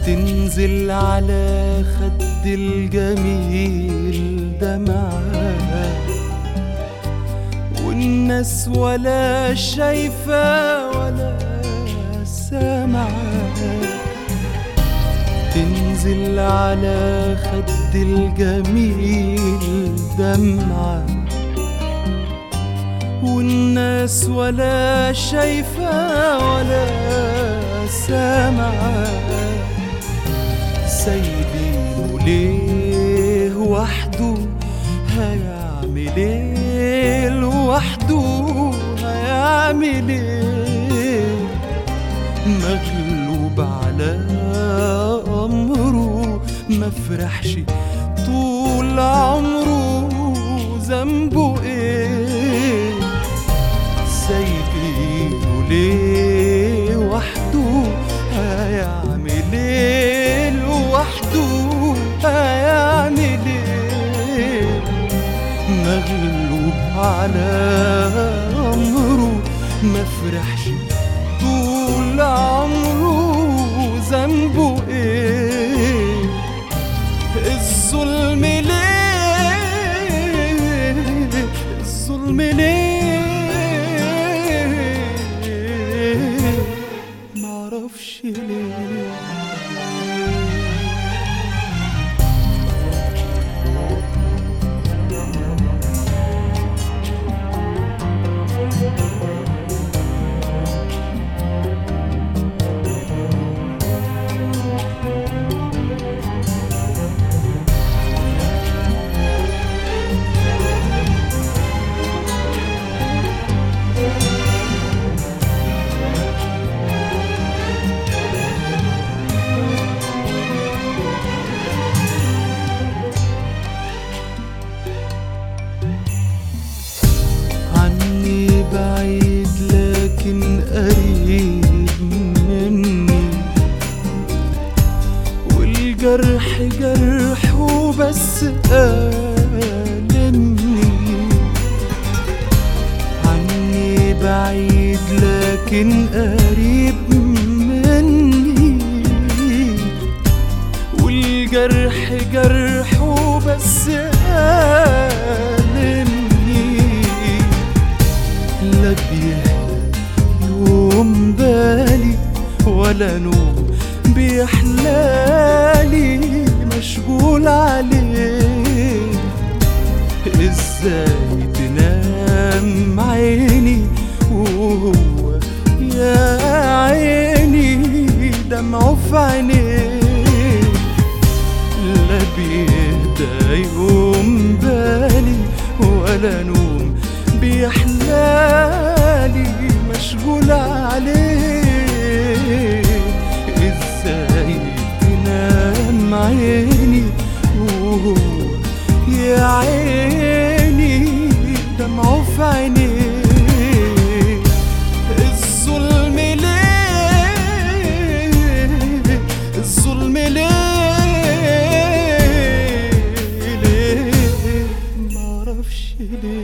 تنزل على خد الجميل دمعة والناس ولا شايفة ولا سامعة تنزل على خد الجميل دمعة والناس ولا شايفة ولا سامعة سايبينه ليه وحده هيعمل ايه لوحده هيعمل ايه مغلوب على امره ما فرحش طول عمره ذنبه ايه سايبينه ليه وحده هيعمل ايه لوحده هيعمل ايه مغلوب على امره ما فرحش طول عمره ذنبه ايه الظلم ليه الظلم ليه معرفش ليه عني بعيد لكن قريب مني والجرح جرحه بس ألمني عني بعيد لكن قريب مني والجرح جرحه بس ألمني لا بيهدى يوم بالي ولا نوم بيحلالي مشغول عليه ازاي تنام عيني وهو يا عيني دمعه في عينيه لا بيهدى يوم بالي ولا نوم بيحلالي مشغول عليه ازاي تنام عيني وهو يا عيني دمعه في عينيه الظلم ليه الظلم ليه ليه معرفش ليه